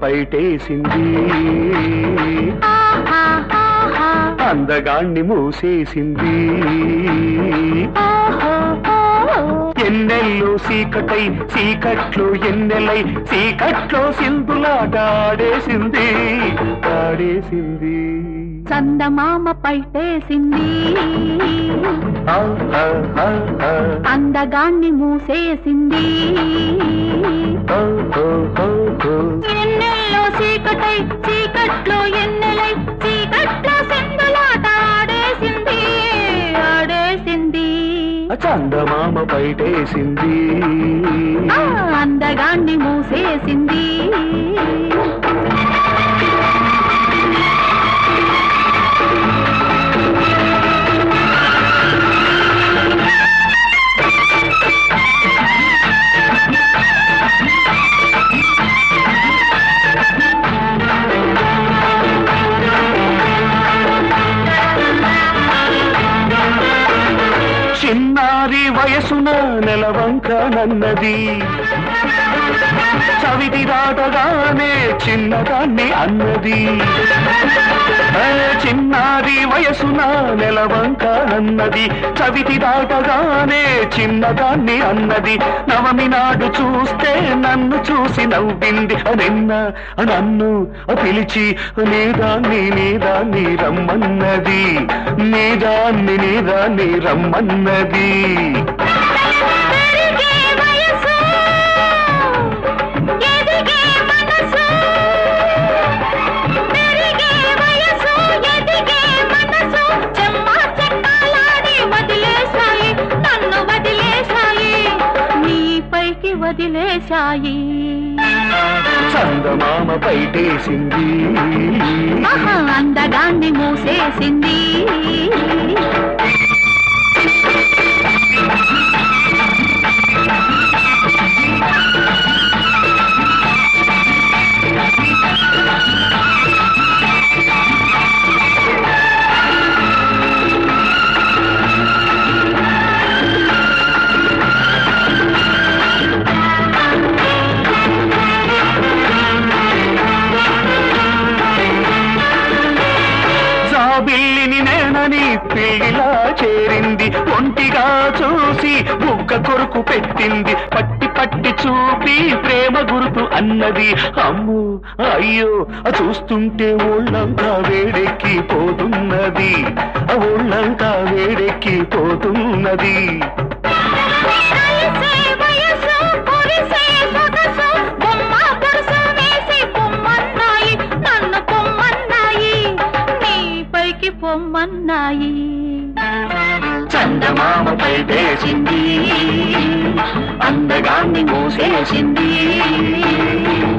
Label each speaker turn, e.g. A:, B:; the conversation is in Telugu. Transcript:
A: పైటేసింది
B: ఆహా, ఆహా,
A: అందగాణ్ణి మూసేసింది
B: ఓహో, ఓహో.
A: ఎన్నెల్లో సీకటై సీకట్లో ఎన్నెలై సీకట్లో సింధులాట ఆడేసింది ఆడేసింది
B: చందమామ పైటేసింది
A: ఆ, ఆ, ఆ, ఆ,
B: అందగాన్ని మూసేసింది
A: ఓ, ఓ, ఓ, ఓ.
B: ఎన్నెల్లో చీకటై చీకట్లో ఎన్నెలై చీకట్లో సింధులాట ఆడేసింది ఆడేసింది
A: చందమామ బయటేసింది
B: ఆ, అందగాన్ని మూసేసింది
A: చిన్నారి వయసున నెలవంక నన్నది చవితి దాటగానే చిన్నదాన్ని అన్నది ఏ చిన్నారి వయసున నెలవంక అన్నది చవితి దాటగానే చిన్నదాన్ని అన్నది నవమి నాడు చూస్తే నన్ను చూసి నవ్వింది నిన్న నన్ను పిలిచి నీదాన్ని నీదాన్ని రమ్మన్నది నీదాన్ని నీదాన్ని రమ్మన్నది
B: పెరిగే వయసు, ఎదిగే మనసు. పెరిగే వయసు, ఎదిగే మనసు. చెమ్మా చెక్కాలాడి వదిలేశాయి, నన్ను వదిలేశాయి, నీపైకి వదిలేశాయి
A: చందమామ బయటేసింది
B: ఆహా, అందగాన్ని మూసేసింది
A: జాబిల్లిని నేనని పిల్లిలా చేరింది ఒంటిగా చూసి బుగ్గ కొరుకు పెట్టింది పట్టి పట్టి చూపి ప్రేమ గురుతు అన్నది అమ్ము అయ్యో ఆ చూస్తుంటే ఒళ్ళంతా వేడెక్కి పోతున్నది ఆ ఒళ్ళంతా వేడెక్కి పోతున్నది
B: కలిసే వయసు, కురిసే సొగసు, బొమ్మ పొరుసు వేసి పొమ్మన్నాయి, నన్ను పొమ్మన్నాయి, నీపైకి పొమ్మన్నాయి
A: చందమామ బయటేసింది అందగాన్ని మూసేసింది